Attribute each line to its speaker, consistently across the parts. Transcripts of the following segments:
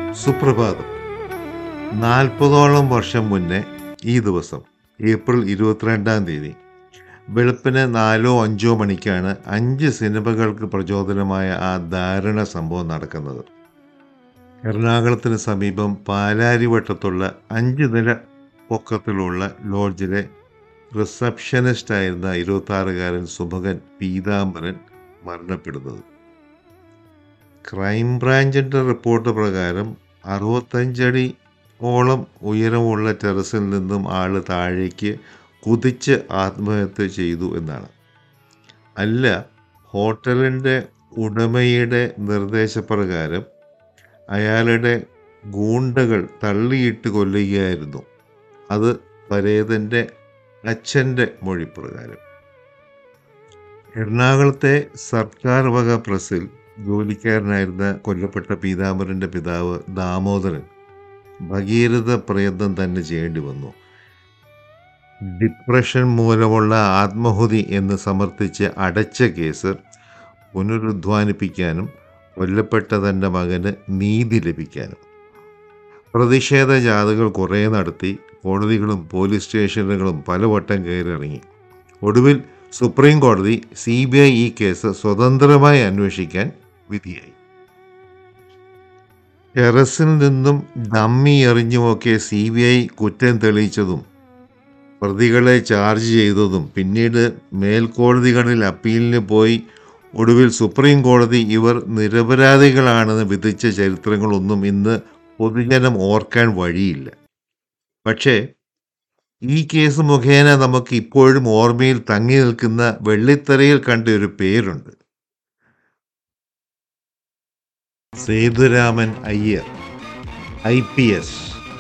Speaker 1: സുപ്രഭാതം നാൽപ്പതോളം വർഷം മുന്നേ ഈ ദിവസം ഏപ്രിൽ ഇരുപത്തിരണ്ടാം തീയതി വെളുപ്പിന് നാലോ അഞ്ചോ മണിക്കാണ് അഞ്ച് സിനിമകൾക്ക് പ്രചോദനമായ ആ ദാരുണ സംഭവം നടക്കുന്നത് എറണാകുളത്തിന് സമീപം പാലാരിവട്ടത്തുള്ള അഞ്ച് നില പൊക്കത്തിലുള്ള ലോഡ്ജിലെ റിസപ്ഷനിസ്റ്റ് ആയിരുന്ന ഇരുപത്താറുകാരൻ സുഭകൻ പീതാംബരൻ മരണപ്പെടുന്നത് ക്രൈംബ്രാഞ്ചിൻ്റെ റിപ്പോർട്ട് പ്രകാരം അറുപത്തഞ്ചടി ഓളം ഉയരമുള്ള ടെറസിൽ നിന്നും ആൾ താഴേക്ക് കുതിച്ച് ആത്മഹത്യ ചെയ്തു എന്നാണ് അല്ല ഹോട്ടലിൻ്റെ ഉടമയുടെ നിർദ്ദേശപ്രകാരം അയാളുടെ ഗൂണ്ടകൾ തള്ളിയിട്ട് കൊല്ലുകയായിരുന്നു അത് പരേതൻ്റെ അച്ഛൻ്റെ മൊഴിപ്രകാരം എറണാകുളത്തെ സർക്കാർ വക പ്രസിൽ ജോലിക്കാരനായിരുന്ന കൊല്ലപ്പെട്ട പീതാംബരൻ്റെ പിതാവ് ദാമോദരൻ ഭഗീരഥ പ്രയത്നം തന്നെ ചെയ്യേണ്ടി വന്നു ഡിപ്രഷൻ മൂലമുള്ള ആത്മഹുതി എന്ന് സമർത്ഥിച്ച് അടച്ച കേസ് പുനരുദ്ധാനിപ്പിക്കാനും കൊല്ലപ്പെട്ട തൻ്റെ മകന് നീതി ലഭിക്കാനും പ്രതിഷേധ ജാഥകൾ കുറേ നടത്തി കോടതികളും പോലീസ് സ്റ്റേഷനുകളും പലവട്ടം കയറിയിറങ്ങി ഒടുവിൽ സുപ്രീം കോടതി സി ബി ഐ ഈ കേസ് സ്വതന്ത്രമായി അന്വേഷിക്കാൻ വിധിയായി ടെറസിൽ നിന്നും ഡമ്മി എറിഞ്ഞുമൊക്കെ സി ബി ഐ കുറ്റം തെളിയിച്ചതും പ്രതികളെ ചാർജ് ചെയ്തതും പിന്നീട് മേൽക്കോടതികളിൽ അപ്പീലിന് പോയി ഒടുവിൽ സുപ്രീം കോടതി ഇവർ നിരപരാധികളാണെന്ന് വിധിച്ച ചരിത്രങ്ങളൊന്നും ഇന്ന് പൊതുജനം ഓർക്കാൻ വഴിയില്ല പക്ഷേ ഈ കേസ് മുഖേന നമുക്ക് ഇപ്പോഴും ഓർമ്മയിൽ തങ്ങി നിൽക്കുന്ന വെള്ളിത്തറയിൽ കണ്ട ഒരു പേരുണ്ട് Sethuraman Iyer I P S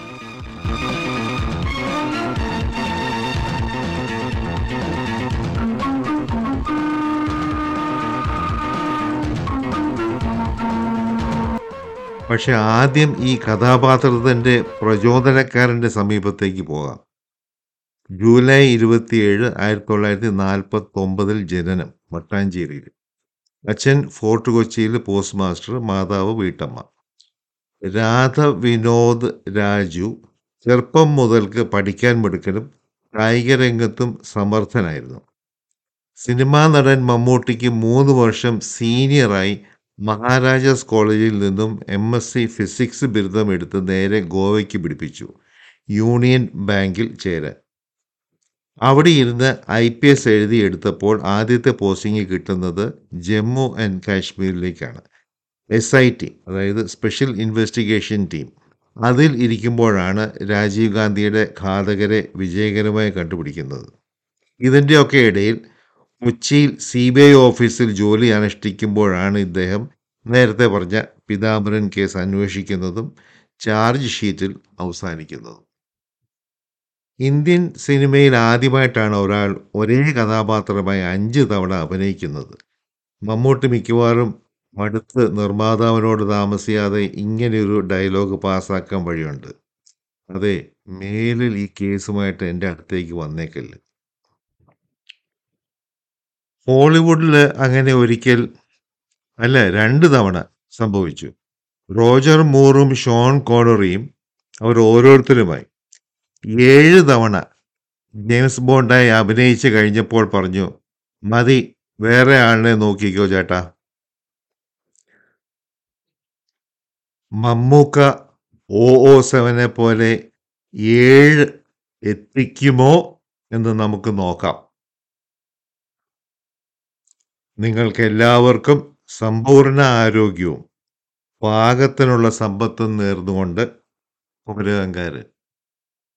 Speaker 1: പക്ഷെ ആദ്യം ഈ കഥാപാത്രത്തിൻ്റെ പ്രചോദനക്കാരൻ്റെ സമീപത്തേക്ക് പോകാം ജൂലൈ ഇരുപത്തിയേഴ് ആയിരത്തി തൊള്ളായിരത്തി നാൽപ്പത്തൊമ്പതിൽ ജനനം മട്ടാഞ്ചേരിയിൽ അച്ഛൻ ഫോർട്ട് കൊച്ചിയിൽ പോസ്റ്റ് മാസ്റ്റർ മാതാവ് വീട്ടമ്മ രാധ വിനോദ് രാജു ചെറുപ്പം മുതൽക്ക് പഠിക്കാൻ മിടുക്കനും കായിക രംഗത്തും സമർത്ഥനായിരുന്നു സിനിമാ നടൻ മമ്മൂട്ടിക്ക് മൂന്ന് വർഷം സീനിയറായി മഹാരാജാസ് കോളേജിൽ നിന്നും എം എസ് സി ഫിസിക്സ് ബിരുദം എടുത്ത് നേരെ ഗോവയ്ക്ക് പിടിപ്പിച്ചു യൂണിയൻ ബാങ്കിൽ ചേരാൻ അവിടെ ഇരുന്ന് ഐ പി എസ് എഴുതി എടുത്തപ്പോൾ ആദ്യത്തെ പോസ്റ്റിംഗ് കിട്ടുന്നത് ജമ്മു ആൻഡ് കാശ്മീരിലേക്കാണ് എസ് ഐ ടി അതായത് സ്പെഷ്യൽ ഇൻവെസ്റ്റിഗേഷൻ ടീം അതിൽ ഇരിക്കുമ്പോഴാണ് രാജീവ് ഗാന്ധിയുടെ ഘാതകരെ വിജയകരമായി കണ്ടുപിടിക്കുന്നത് ഇതിൻ്റെയൊക്കെ ഇടയിൽ കൊച്ചിയിൽ സി ബി ഐ ഓഫീസിൽ ജോലി അനുഷ്ഠിക്കുമ്പോഴാണ് ഇദ്ദേഹം നേരത്തെ പറഞ്ഞ പിതാംബരൻ കേസ് അന്വേഷിക്കുന്നതും ചാർജ് ഷീറ്റിൽ അവസാനിക്കുന്നതും ഇന്ത്യൻ സിനിമയിൽ ആദ്യമായിട്ടാണ് ഒരാൾ ഒരേ കഥാപാത്രമായി അഞ്ച് തവണ അഭിനയിക്കുന്നത് മമ്മൂട്ടി മിക്കവാറും മടുത്ത് നിർമ്മാതാവിനോട് താമസിയാതെ ഇങ്ങനെയൊരു ഡയലോഗ് പാസ്സാക്കാൻ വഴിയുണ്ട് അതെ മേലിൽ ഈ കേസുമായിട്ട് എൻ്റെ അടുത്തേക്ക് വന്നേക്കല്ല ഹോളിവുഡിൽ അങ്ങനെ ഒരിക്കൽ അല്ല രണ്ട് തവണ സംഭവിച്ചു റോജർ മൂറും ഷോൺ കോണറിയും അവർ ഓരോരുത്തരുമായി ഏഴ് തവണ ജെയിംസ് ബോണ്ടായി അഭിനയിച്ച് കഴിഞ്ഞപ്പോൾ പറഞ്ഞു മതി വേറെ ആളിനെ നോക്കിക്കോ ചേട്ടാ മമ്മൂക്ക ഒ ഒ സെവനെ പോലെ ഏഴ് എത്തിക്കുമോ എന്ന് നമുക്ക് നോക്കാം നിങ്ങൾക്ക് എല്ലാവർക്കും സമ്പൂർണ്ണ ആരോഗ്യവും പാകത്തിനുള്ള സമ്പത്തും നേർന്നുകൊണ്ട് കുമരകങ്കാരൻ